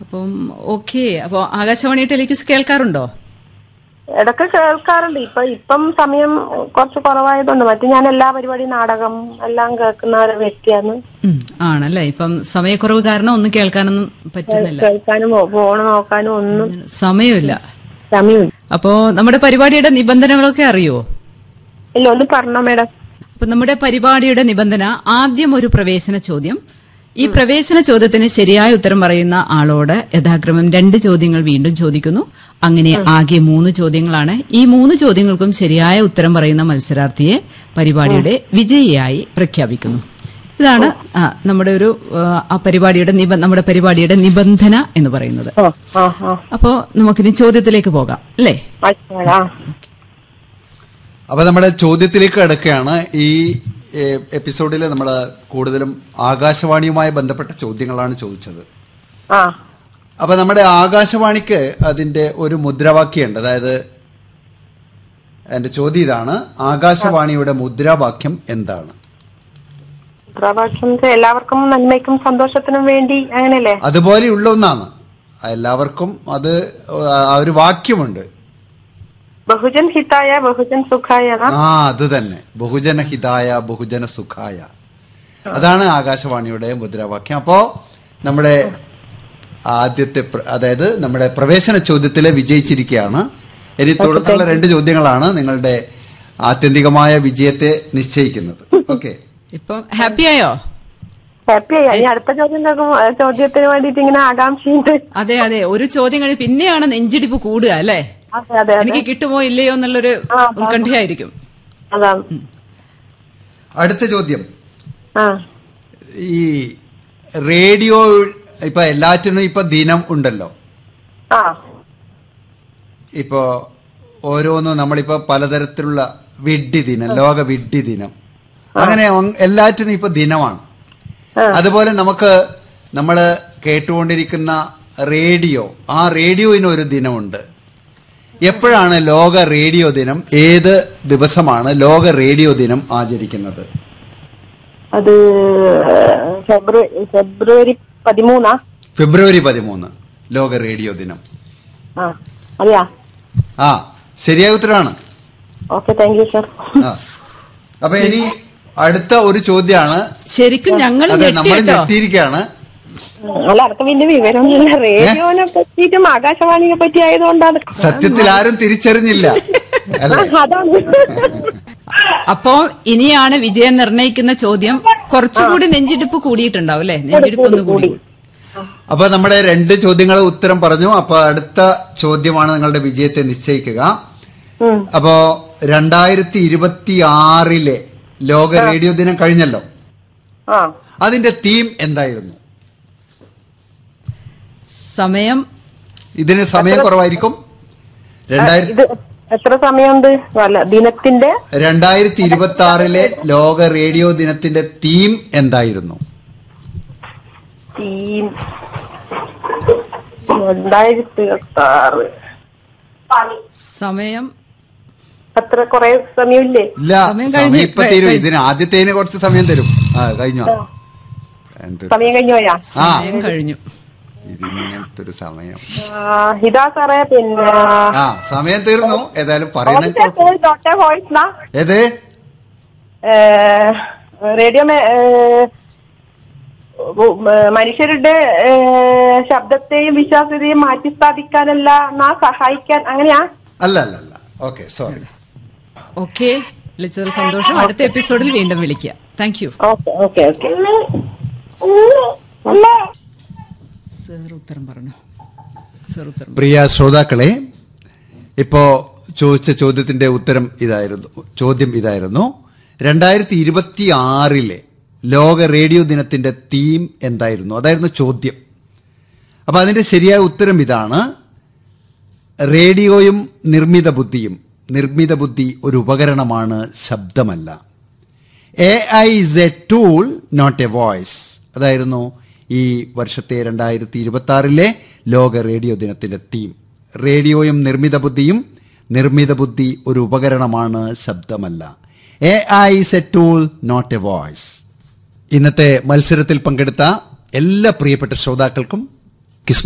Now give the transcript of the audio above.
അപ്പം ഓക്കെ അപ്പൊ ആകാശവാണി ടെലിക്യൂസ് കേൾക്കാറുണ്ടോ ഇടയ്ക്ക് കേൾക്കാറുണ്ട് ഇപ്പൊ ഇപ്പം സമയം കുറച്ച് കുറവായതുകൊണ്ട് മറ്റു ഞാൻ എല്ലാ പരിപാടിയും നാടകം എല്ലാം കേൾക്കുന്ന ഒരു വ്യക്തിയാണ് ഉം, ആണല്ലേ ഇപ്പം സമയക്കുറവ് കാരണം ഒന്നും കേൾക്കാനൊന്നും പറ്റുന്നില്ല കേൾക്കാനും ഫോൺ നോക്കാനും ഒന്നും സമയമില്ല സമയമില്ല അപ്പോ നമ്മുടെ പരിപാടിയുടെ നിബന്ധനകളൊക്കെ അറിയോ ഇല്ല ഒന്ന് പറഞ്ഞോ മേഡം അപ്പൊ നമ്മുടെ പരിപാടിയുടെ നിബന്ധന ആദ്യം ഒരു പ്രവേശന ചോദ്യം ഈ പ്രവേശന ചോദ്യത്തിന് ശരിയായ ഉത്തരം പറയുന്ന ആളോട് യഥാക്രമം രണ്ട് ചോദ്യങ്ങൾ വീണ്ടും ചോദിക്കുന്നു അങ്ങനെ ആകെ മൂന്ന് ചോദ്യങ്ങളാണ് ഈ മൂന്ന് ചോദ്യങ്ങൾക്കും ശരിയായ ഉത്തരം പറയുന്ന മത്സരാർത്ഥിയെ പരിപാടിയുടെ വിജയിയായി പ്രഖ്യാപിക്കുന്നു ഇതാണ് ആ, നമ്മുടെ ഒരു ആ, ആ പരിപാടിയുടെ നിബ- നമ്മുടെ പരിപാടിയുടെ നിബന്ധന എന്ന് പറയുന്നത് ഓ ആ ആ അപ്പോ നമുക്കിനി ചോദ്യത്തിലേക്ക് പോകാം അല്ലേ ആയിക്കോട്ടെ, ആ അപ്പൊ നമ്മുടെ ചോദ്യത്തിലേക്ക് കിടക്കുകയാണ് ഈ എപ്പിസോഡിൽ നമ്മൾ കൂടുതലും ആകാശവാണിയുമായി ബന്ധപ്പെട്ട ചോദ്യങ്ങളാണ് ചോദിച്ചത് ആ അപ്പൊ നമ്മുടെ ആകാശവാണിക്ക് അതിന്റെ ഒരു മുദ്രാവാക്യമുണ്ട് അതായത് എന്റെ ചോദ്യം ഇതാണ് ആകാശവാണിയുടെ മുദ്രാവാക്യം എന്താണ് മുദ്രാവാക്യം എല്ലാവർക്കും നന്മയ്ക്കും സന്തോഷത്തിനും വേണ്ടി അങ്ങനെയല്ലേ അതുപോലെയുള്ള ഒന്നാണ് എല്ലാവർക്കും അത് ആ ഒരു വാക്യമുണ്ട് ബഹുജൻ ഹിതായ ബഹുജൻ സുഖായ എന്നാ? ആ അത് തന്നെ ബഹുജന ഹിതായ ബഹുജന സുഖായ അതാണ് ആകാശവാണിയുടെ മുദ്രാവാക്യം അപ്പോ നമ്മുടെ ആദ്യത്തെ പ്ര- അതായത് നമ്മുടെ പ്രവേശന ചോദ്യത്തിലെ വിജയിച്ചിരിക്കുകയാണ് ഇനി തുടർന്നുള്ള രണ്ട് ചോദ്യങ്ങളാണ് നിങ്ങളുടെ ആത്യന്തികമായ വിജയത്തെ നിശ്ചയിക്കുന്നത് ഓക്കെ ഇപ്പം ഹാപ്പിയായോ ഹാപ്പി ആയി ഇനി അടുത്ത ചോദ്യം കേൾക്കും ആ ചോദ്യത്തിന് വേണ്ടിട്ട് ഇങ്ങനെ ആകാംക്ഷയുണ്ട് അതെ അതെ ഒരു ചോദ്യം കഴിഞ്ഞ് പിന്നെയാണ് നെഞ്ചിടിപ്പ് കൂടുക അല്ലേ അതെ അതെ അതെ എനിക്ക് കിട്ടുമോ ഇല്ലയോ എന്നുള്ളൊരു ആ, ആ. ഉത്കണ്ഠയായിരിക്കും അതാണ് അടുത്ത ചോദ്യം ആ ഈ റേഡിയോ ഇപ്പൊ എല്ലാറ്റിനും ഇപ്പൊ ദിനം ഉണ്ടല്ലോ ആ ഇപ്പോ ഓരോന്നും നമ്മളിപ്പോ പലതരത്തിലുള്ള വിഡ്ഢി ദിനം ലോക വിഡ്ഢി ദിനം അങ്ങനെ ഒ- എല്ലാറ്റിനും ഇപ്പൊ ദിനമാണ് അതുപോലെ നമുക്ക് നമ്മൾ കേട്ടുകൊണ്ടിരിക്കുന്ന റേഡിയോ ആ റേഡിയോയിന് ഒരു ദിനമുണ്ട് എപ്പോഴാണ് ലോക റേഡിയോ ദിനം ഏത് ദിവസമാണ് ലോക റേഡിയോ ദിനം ആചരിക്കുന്നത് അത് ഫെബ്രുവരി ഫെബ്രുവരി പതിമൂന്നാ ഫെബ്രുവരി പതിമൂന്ന് ലോക റേഡിയോ ദിനം ആ അതെയാ ആ ശരിയായ ഉത്തരവാണ് ഓക്കെ താങ്ക് യു സർ ആ അപ്പൊ ഇനി അടുത്ത ഒരു ചോദ്യമാണ് ശരിക്കും ഞങ്ങൾ അതെ നമ്മൾ ഞെട്ടിട്ടോ ഞെട്ടിയിരിക്കുകയാണ് അല്ല അതൊക്കെ വലിയ വിവരമൊന്നുമില്ല റേഡിയോനെ പറ്റിയിട്ടും ആകാശവാണിയെ പറ്റി ആയതുകൊണ്ടാണ് സത്യത്തിൽ ആരും തിരിച്ചറിഞ്ഞില്ല അല്ലേ അതാണ് അപ്പോ ഇനിയാണ് വിജയം നിർണയിക്കുന്ന ചോദ്യം കുറച്ചുകൂടി നെഞ്ചിടിപ്പ് കൂടിയിട്ടുണ്ടാവും അല്ലെ നെഞ്ചിടിപ്പ് ഒന്ന് കൂടി അപ്പൊ നമ്മുടെ രണ്ട് ചോദ്യങ്ങൾ ഉത്തരം പറഞ്ഞു അപ്പൊ അടുത്ത ചോദ്യമാണ് നിങ്ങളുടെ വിജയത്തെ നിശ്ചയിക്കുക ഉം. അപ്പോ രണ്ടായിരത്തി ഇരുപത്തി ആറിലെ ലോക റേഡിയോ ദിനം കഴിഞ്ഞല്ലോ ആ അതിന്റെ തീം എന്തായിരുന്നു സമയം ഇതിന് സമയം കുറവായിരിക്കും രണ്ടായിരത്തി ഇത് എത്ര സമയമുണ്ട് അല്ല ദിനത്തിന്റെ രണ്ടായിരത്തി ഇരുപത്തി ആറിലെ ലോക റേഡിയോ ദിനത്തിന്റെ തീം എന്തായിരുന്നു തീം രണ്ടായിരത്തി ഇരുപത്തി ആറ് സമയം അത്ര കൊറേ സമയമില്ലേ ഇല്ല സമയം സമയം കഴിഞ്ഞ് ഇപ്പൊ തരും ഇതിന് ആദ്യത്തേന് കുറച്ച് സമയം തരും ആ കഴിഞ്ഞു എന്ത് സമയം കഴിഞ്ഞു പോയാ ആ സമയം കഴിഞ്ഞു ഇതിങ്ങനത്തെ ഒരു സമയം ആ, ഇതാ സാറേ പിന്നെ ആ സമയം തീർന്നു ഏതായാലും പറയണ ഡോക്ടർ വോയിസ് ഏത് റേഡിയോ മനുഷ്യരുടെ ഏ, ശബ്ദത്തെയും വിശ്വാസ്യതയും മാറ്റി സ്ഥാപിക്കാനല്ല നാ സഹായിക്കാൻ അങ്ങനെയാ അല്ല അല്ല അല്ല ഓക്കെ സോറി ഓക്കെ വിളിച്ചതിൽ സന്തോഷം അടുത്ത എപ്പിസോഡിൽ വീണ്ടും വിളിക്കുക thank you okay okay okay sir ഉത്തരം പറഞ്ഞു സർ ഉത്തരം പ്രിയ ശ്രോതാക്കളെ ഇപ്പോ ചോദിച്ച ചോദ്യത്തിന്റെ ഉത്തരം ഇതായിരുന്നു ചോദ്യം ഇതായിരുന്നു രണ്ടായിരത്തി ഇരുപത്തി ആറിലെ ലോക റേഡിയോ ദിനത്തിന്റെ തീം എന്തായിരുന്നു അതായിരുന്നു ചോദ്യം അപ്പൊ അതിന്റെ ശരിയായ ഉത്തരം ഇതാണ് റേഡിയോയും നിർമ്മിത ബുദ്ധിയും നിർമ്മിത ബുദ്ധി ഒരു ഉപകരണമാണ് ശബ്ദമല്ല A I is a tool not a voice അതായിരുന്നു ഈ വർഷത്തെ രണ്ടായിരത്തി ഇരുപത്തി ആറിലെ ലോക റേഡിയോ ദിനത്തിന്റെ തീം റേഡിയോയും നിർമ്മിത ബുദ്ധിയും നിർമ്മിത ബുദ്ധി ഒരു ഉപകരണമാണ് ശബ്ദമല്ല A I is a tool not a voice ഇന്നത്തെ മത്സരത്തിൽ പങ്കെടുത്ത എല്ലാ പ്രിയപ്പെട്ട ശ്രോതാക്കൾക്കും